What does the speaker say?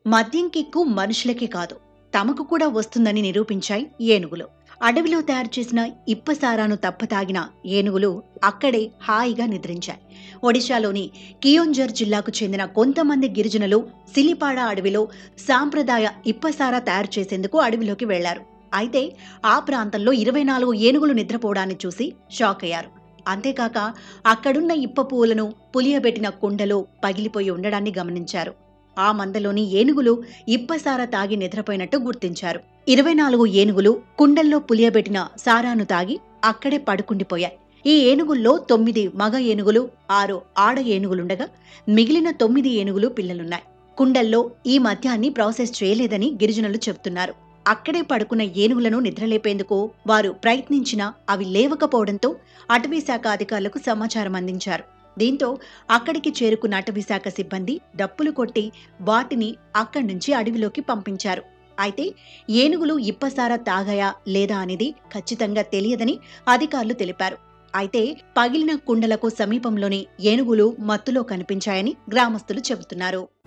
మద్యం కిక్కు మనుషులకే కాదు తమకు కూడా వస్తుందని నిరూపించాయి ఏనుగులు అడవిలో తయారు చేసిన ఇప్పసారాను తప్పతాగిన ఏనుగులు అక్కడే హాయిగా నిద్రించాయి ఒడిశాలోని కియోంజర్ జిల్లాకు చెందిన కొంతమంది గిరిజనులు సిలిపాడ అడవిలో సాంప్రదాయ ఇప్పసారా తయారు చేసేందుకు అడవిలోకి వెళ్లారు అయితే ఆ ప్రాంతంలో ఇరవై నాలుగు ఏనుగులు నిద్రపోవడాన్ని చూసి షాక్ అయ్యారు అంతేకాక అక్కడున్న ఇప్ప పువ్వులను పులియబెట్టిన కుండలో పగిలిపోయి ఉండడాన్ని గమనించారు ఆ మందలోని ఏనుగులు ఇప్పసార తాగి నిద్రపోయినట్టు గుర్తించారు ఇరవై నాలుగు ఏనుగులు కుండల్లో పులియబెట్టిన సారాను తాగి అక్కడే పడుకుండిపోయాయి ఈ ఏనుగుల్లో తొమ్మిది మగ ఏనుగులు ఆరు ఆడ ఏనుగులుండగా మిగిలిన తొమ్మిది ఏనుగులు పిల్లలున్నాయి కుండల్లో ఈ మద్యాన్ని ప్రాసెస్ చేయలేదని గిరిజనులు చెబుతున్నారు అక్కడే పడుకున్న ఏనుగులను నిద్రలేపేందుకు వారు ప్రయత్నించినా అవి లేవకపోవడంతో అటవీ శాఖ అధికారులకు సమాచారం అందించారు దీంతో అక్కడికి చేరుకున్న అటవీ శాఖ సిబ్బంది డప్పులు కొట్టి వాటిని అక్కడి నుంచి అడవిలోకి పంపించారు అయితే ఏనుగులు ఇప్పసారా తాగాయా లేదా అనేది ఖచ్చితంగా తెలియదని అధికారులు తెలిపారు అయితే పగిలిన కుండలకు సమీపంలోని ఏనుగులు మత్తులో కనిపించాయని గ్రామస్తులు చెబుతున్నారు